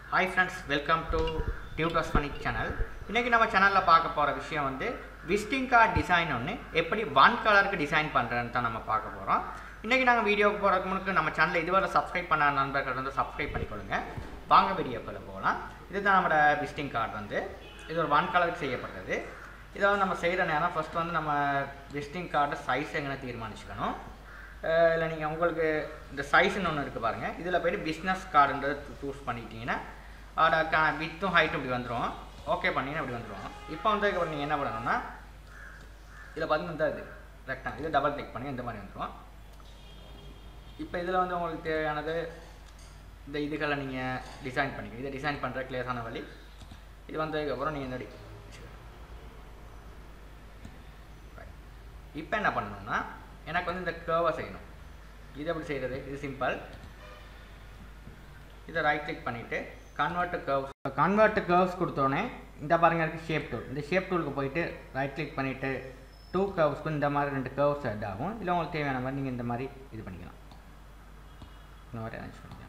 hi friends welcome to tutors ஃபனிக் channel இன்றைக்கி நம்ம சேனலில் பார்க்க போகிற விஷயம் வந்து விசிட்டிங் கார்டு டிசைன் ஒன்று எப்படி ஒன் கலருக்கு டிசைன் பண்ணுறேன்னு தான் நம்ம பார்க்க போகிறோம் இன்றைக்கி நாங்கள் வீடியோக்கு போகிறதுக்கு முன்னாடி நம்ம சேனலை இதுவரை சப்ஸ்கிரைப் பண்ண நண்பர்கள் வந்து சப்ஸ்கிரைப் பண்ணிக்கொள்ளுங்க வாங்க வீடியோக்குள்ளே போகலாம் இதுதான் நம்மளோட விசிட்டிங் கார்டு வந்து இது ஒரு ஒன் கலருக்கு செய்யப்பட்டது இதை வந்து நம்ம செய்கிற நேரம் ஃபஸ்ட் வந்து நம்ம விசிட்டிங் கார்டு சைஸ் எங்கே தீர்மானிச்சுக்கணும் இல்லை நீங்கள் உங்களுக்கு இந்த சைஸ்ன்னு ஒன்று இருக்குது பாருங்கள் இதில் போய்ட்டு பிஸ்னஸ் கார்டுன்றது சூஸ் பண்ணிட்டீங்கன்னா அதோட க வித்தும் ஹைட்டும் இப்படி வந்துடும் ஓகே பண்ணிங்கன்னா இப்படி வந்துடும் இப்போ வந்ததுக்கப்புறம் நீங்கள் என்ன பண்ணணும்னா இதில் பார்த்தீங்கன்னா இது ரெக்டாங் இது டபுள் கிளிக் பண்ணி இந்த மாதிரி வந்துடும் இப்போ இதில் வந்து உங்களுக்கு தேவையானது இந்த இதுகளை நீங்கள் டிசைன் பண்ணிக்கணும் இதை டிசைன் பண்ணுற கிளியரான வழி இது வந்ததுக்கப்புறம் நீங்கள் இந்த இப்போ என்ன பண்ணணும்னா எனக்கு வந்து இந்த கேர்வை செய்யணும் இது எப்படி செய்கிறது இது சிம்பிள் இதை ரைட் கிளிக் பண்ணிவிட்டு கன்வெர்ட் கர்வ்ஸ் கன்வெர்ட் கர்வ்ஸ் கொடுத்தோடனே இந்த பாருங்க இருக்குது ஷேப் டூல் இந்த ஷேப் டூலுக்கு போயிட்டு ரைட் கிளிக் பண்ணிவிட்டு டூ கர்வ்ஸ்க்கு இந்த மாதிரி ரெண்டு கர்வ்ஸ் ஆட் ஆகும் இல்லை உங்களுக்கு தேவையான மாதிரி நீங்கள் இந்த மாதிரி இது பண்ணிக்கலாம் இந்த மாதிரி அரேஞ்ச் பண்ணிக்கலாம்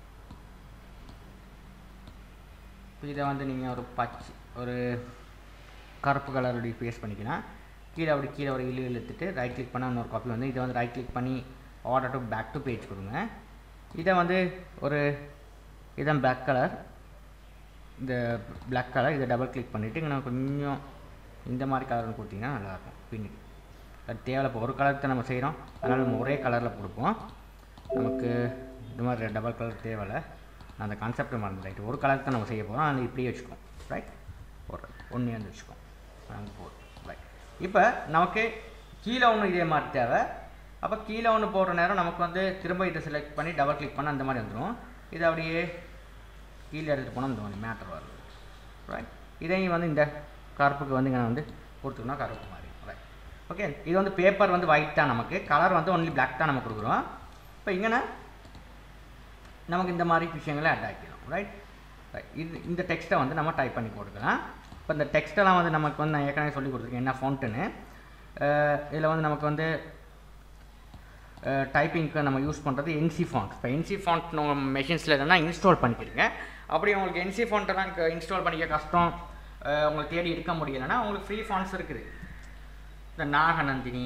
இப்போ இதை வந்து நீங்கள் ஒரு பச்சை ஒரு கருப்பு கலருடைய பேஸ்ட் பண்ணிக்கலாம் கீழே அப்படி கீழே ஒரு இழு இழுத்துட்டு ரைட் கிளிக் பண்ணால் இன்னொரு காப்பி வந்து இதை வந்து ரைட் கிளிக் பண்ணி order to back to page கொடுங்க இதை வந்து ஒரு இதான் பிளாக் கலர் இந்த பிளாக் கலர் இதை டபுள் கிளிக் பண்ணிவிட்டு இங்கே கொஞ்சம் இந்த மாதிரி கலர்னு கொடுத்தீங்கன்னா நல்லாயிருக்கும் பின்னுக்கு அது தேவையில்ல இப்போ ஒரு கலர் நம்ம செய்கிறோம் அதனால் நம்ம ஒரே கலரில் கொடுப்போம் நமக்கு இந்த மாதிரி டபுள் கலர் தேவையில்ல நான் அந்த கான்செப்ட் மறந்து ரைட் ஒரு கலர் தான் நம்ம செய்ய போகிறோம் அதை இப்படியே வச்சுக்கோம் ரைட் ஒரு ஒன்றே வந்து வச்சுக்கோம் நாங்கள் போதும் ரைட் இப்போ நமக்கு கீழே ஒன்று இதே மாதிரி தேவை அப்போ கீழே ஒன்று போடுற நேரம் நமக்கு வந்து திரும்ப இதை செலக்ட் பண்ணி டபுள் கிளிக் பண்ணால் அந்த மாதிரி வந்துடும் இது அப்படியே கீழே எடுத்துகிட்டு போனால் இந்த மாதிரி மேட்டர் வருது ரைட் இதையும் வந்து இந்த கருப்புக்கு வந்து இங்கே வந்து கொடுத்துக்கணும் கருப்பு மாதிரி ரைட் ஓகே இது வந்து பேப்பர் வந்து ஒயிட் தான் நமக்கு கலர் வந்து ஒன்லி பிளாக் தான் நம்ம கொடுக்குறோம் இப்போ இங்கே நமக்கு இந்த மாதிரி விஷயங்களை ஆட் ஆக்கிடும் ரைட் இது இந்த டெக்ஸ்ட்டை வந்து நம்ம டைப் பண்ணி போட்டுக்கலாம் இப்போ இந்த டெக்ஸ்ட்டெல்லாம் வந்து நமக்கு வந்து நான் ஏற்கனவே சொல்லி கொடுத்துருக்கேன் என்ன ஃபோன்ட்டுன்னு இதில் வந்து நமக்கு வந்து டைப்பிங்க்கு நம்ம யூஸ் பண்ணுறது என்சி ஃபாண்ட் இப்போ என்சி ஃபாண்ட் உங்கள் மெஷின்ஸில் எதுனா இன்ஸ்டால் பண்ணிக்கிறீங்க அப்படி உங்களுக்கு என்சி ஃபாண்ட்டெல்லாம் இன்ஸ்டால் பண்ணிக்க கஷ்டம் உங்களுக்கு தேடி இருக்க முடியலைன்னா உங்களுக்கு ஃப்ரீ ஃபாண்ட்ஸ் இருக்குது இந்த நாகநந்தினி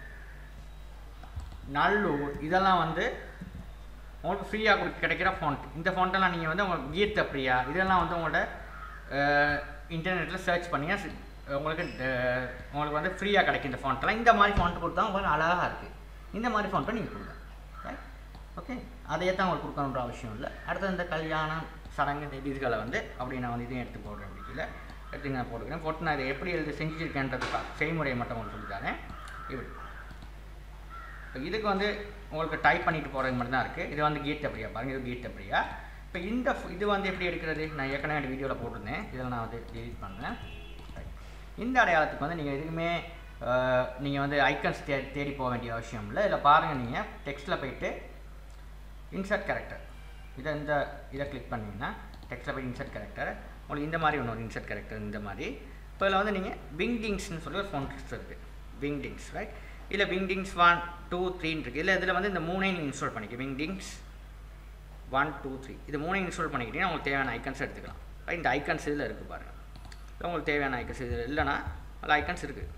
நல்லூர் இதெல்லாம் வந்து உங்களுக்கு ஃப்ரீயாக கிடைக்கிற ஃபாண்ட் இந்த ஃபாண்ட்டெல்லாம் நீங்கள் வந்து உங்களுக்கு கீர்த்த பிரியா இதெல்லாம் வந்து உங்களோட இன்டர்நெட்டில் சர்ச் பண்ணிங்கன்னா உங்களுக்கு உங்களுக்கு வந்து ஃப்ரீயாக கிடைக்கும் இந்த ஃபாண்ட்டெல்லாம் இந்த மாதிரி ஃபாண்ட் கொடுத்தா உங்களுக்கு அழகாக இருக்குது இந்த மாதிரி ஃபோன் நீங்கள் கொடுங்க ரைட் ஓகே அதையே தான் உங்களுக்கு கொடுக்கணுன்ற அவசியம் இல்லை அடுத்து இந்த கல்யாணம் சடங்கு இந்த இதுகளை வந்து அப்படி நான் வந்து இதையும் எடுத்து போடுறேன் அப்படிக்கல எடுத்து நான் போட்டுக்கிறேன் போட்டு நான் இதை எப்படி எழுதி செஞ்சுருக்கேன்றது செய்முறையை மட்டும் உங்களுக்கு சொல்லித்தரேன் இப்படி இப்போ இதுக்கு வந்து உங்களுக்கு டைப் பண்ணிட்டு போகிறது மட்டும் தான் இருக்குது இது வந்து கீட் அப்படியா பாருங்கள் இது கீட் அப்படியா இப்போ இந்த இது வந்து எப்படி எடுக்கிறது நான் ஏற்கனவே என் வீடியோவில் போட்டிருந்தேன் இதில் நான் வந்து டெலிட் பண்ணேன் இந்த அடையாளத்துக்கு வந்து நீங்கள் எதுவுமே நீங்கள் வந்து ஐக்கன்ஸ் தே தேடி போக வேண்டிய அவசியம் இல்லை இதில் பாருங்கள் நீங்கள் டெக்ஸ்ட்டில் போயிட்டு இன்சர்ட் கேரக்டர் இதை இந்த இதை கிளிக் பண்ணிங்கன்னா டெக்ஸ்ட்டில் போய் இன்சர்ட் கேரக்டர் உங்களுக்கு இந்த மாதிரி ஒன்று ஒரு இன்சர்ட் கேரக்டர் இந்த மாதிரி இப்போ இதில் வந்து நீங்கள் விங்டிங்ஸ்னு சொல்லி ஒரு ஃபோன் டெக்ஸ்ட் இருக்குது விங்டிங்ஸ் ரைட் இல்லை விங்டிங்ஸ் ஒன் டூ த்ரீன்னு இருக்குது இல்லை இதில் வந்து இந்த மூணையும் நீங்கள் இன்ஸ்டால் பண்ணிக்க விங்டிங்ஸ் ஒன் டூ த்ரீ இது மூணையும் இன்ஸ்டால் பண்ணிக்கிட்டீங்கன்னா உங்களுக்கு தேவையான ஐக்கன்ஸ் எடுத்துக்கலாம் இந்த ஐக்கன்ஸ் இதில் இருக்குது பாருங்கள் இல்லை உங்களுக்கு தேவையான ஐக்கன்ஸ் இதில் இல்லைனா அதில் ஐக்கன்ஸ் இருக்குது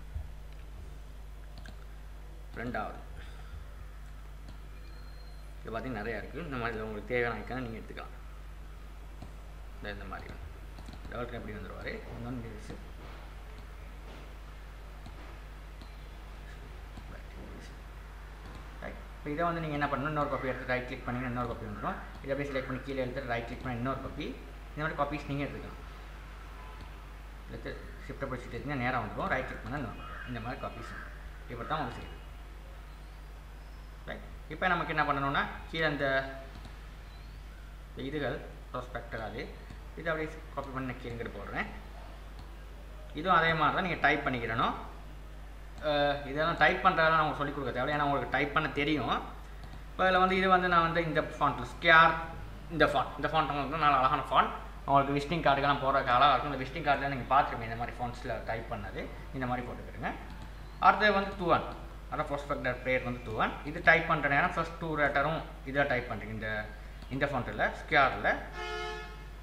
ரெண்டாவது இது பார்த்திங்கன்னா நிறையா இருக்குது இந்த மாதிரி உங்களுக்கு தேவையான ஐக்கான நீங்கள் எடுத்துக்கலாம் இந்த இந்த மாதிரி டெவலப்பர் எப்படி வந்துடுவார் இன்னொன்று இப்போ இதை வந்து நீங்கள் என்ன பண்ணணும் இன்னொரு காப்பி எடுத்து ரைட் கிளிக் பண்ணி இன்னொரு காப்பி வந்துடும் இதை அப்படியே செலக்ட் பண்ணி கீழே எடுத்து ரைட் கிளிக் பண்ணி இன்னொரு காப்பி இந்த மாதிரி காப்பீஸ் நீங்கள் எடுத்துக்கலாம் எடுத்து ஷிஃப்ட்டை பிடிச்சிட்டு எடுத்தீங்கன்னா நேராக வந்துடும் ரைட் கிளிக் பண்ணால் இந்த மாதிரி காப்பீஸ் இப்படி தான் உங்களுக்கு செய்யும் ரைட் இப்போ நமக்கு என்ன பண்ணணும்னா கீழே அந்த இதுகள் ப்ராஸ்பெக்டர் அது இதை அப்படியே காப்பி பண்ணி கீழே இங்கிட்டு போடுறேன் இதுவும் அதே மாதிரி தான் நீங்கள் டைப் பண்ணிக்கிறணும் இதெல்லாம் டைப் பண்ணுறதெல்லாம் நான் சொல்லிக் கொடுக்க தேவை ஏன்னா உங்களுக்கு டைப் பண்ண தெரியும் இப்போ இதில் வந்து இது வந்து நான் வந்து இந்த ஃபாண்ட்டில் ஸ்கேர் இந்த ஃபாண்ட் இந்த ஃபாண்ட் உங்களுக்கு நல்ல அழகான ஃபாண்ட் உங்களுக்கு விசிட்டிங் கார்டுக்கெல்லாம் போடுறதுக்கு அழகாக இருக்கும் இந்த விசிட்டிங் கார்டில் நீங்கள் பார்த்துருப்பீங்க இந்த மாதிரி ஃபாண்ட்ஸில் டைப் பண்ணது இந்த மாதிரி போட்டுக்கிறேங்க அடுத்தது வந்து டூ ஒன் அதான் ப்ராஸ்பெக்டர் பேர் வந்து டூ ஒன் இது டைப் பண்ணுற நேரம் ஃபஸ்ட் டூ ரேட்டரும் இதாக டைப் பண்ணுறீங்க இந்த இந்த ஃபாண்ட்டில் ஸ்கியாரில்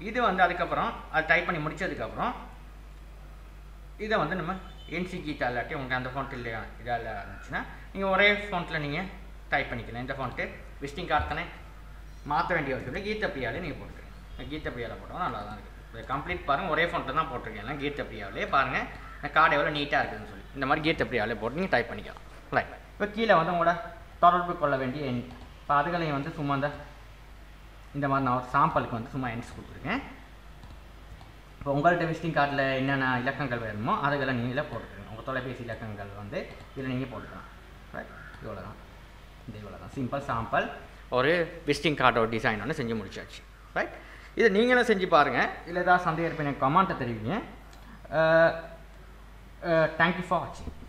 இது வந்து அதுக்கப்புறம் அது டைப் பண்ணி முடிச்சதுக்கப்புறம் இதை வந்து நம்ம என்சி கீட்டா இல்லாட்டி உங்களுக்கு அந்த ஃபோன்ட் இல்லையா இதால் இருந்துச்சுன்னா நீங்கள் ஒரே ஃபோன்ட்டில் நீங்கள் டைப் பண்ணிக்கலாம் இந்த ஃபோன்ட்டு விசிட்டிங் கார்டு தானே மாற்ற வேண்டிய அவசியம் இல்லை கீத பிரியாவிலே நீங்கள் போட்டுக்கிறேன் கீத பிரியாவில் போட்டோம் நல்லா தான் இருக்குது கம்ப்ளீட் பாருங்கள் ஒரே ஃபோன்ட்டில் தான் போட்டிருக்கேன் எல்லாம் கீத பிரியாவிலே பாருங்கள் இந்த கார்டு எவ்வளோ நீட்டாக இருக்குதுன்னு சொல்லி இந்த மாதிரி கீத பிரியாவிலே போட்டு நீங்கள் டைப் பண்ணிக்கலாம் ரைட் இப்போ கீழே வந்து உங்களோட தொடர்பு கொள்ள வேண்டிய எண் இப்போ அதுகளையும் வந்து சும்மா இந்த இந்த மாதிரி நான் ஒரு சாம்பிளுக்கு வந்து சும்மா எண்ட்ஸ் கொடுத்துருக்கேன் இப்போ உங்கள்கிட்ட விசிட்டிங் கார்டில் என்னென்ன இலக்கங்கள் வேணுமோ அதுகளை நீங்களே போட்டுக்கணும் உங்கள் தொலைபேசி இலக்கங்கள் வந்து இதில் நீங்கள் போட்டுக்கலாம் ரைட் இவ்வளோ தான் இந்த இவ்வளோ தான் சிம்பிள் சாம்பிள் ஒரு விசிட்டிங் கார்டோட டிசைன் ஒன்று செஞ்சு முடிச்சாச்சு ரைட் இதை நீங்களும் செஞ்சு பாருங்கள் இதில் ஏதாவது சந்தேகம் இருப்பேன் எனக்கு கமெண்ட்டை தெரிவிங்க தேங்க்யூ ஃபார் வாட்சிங்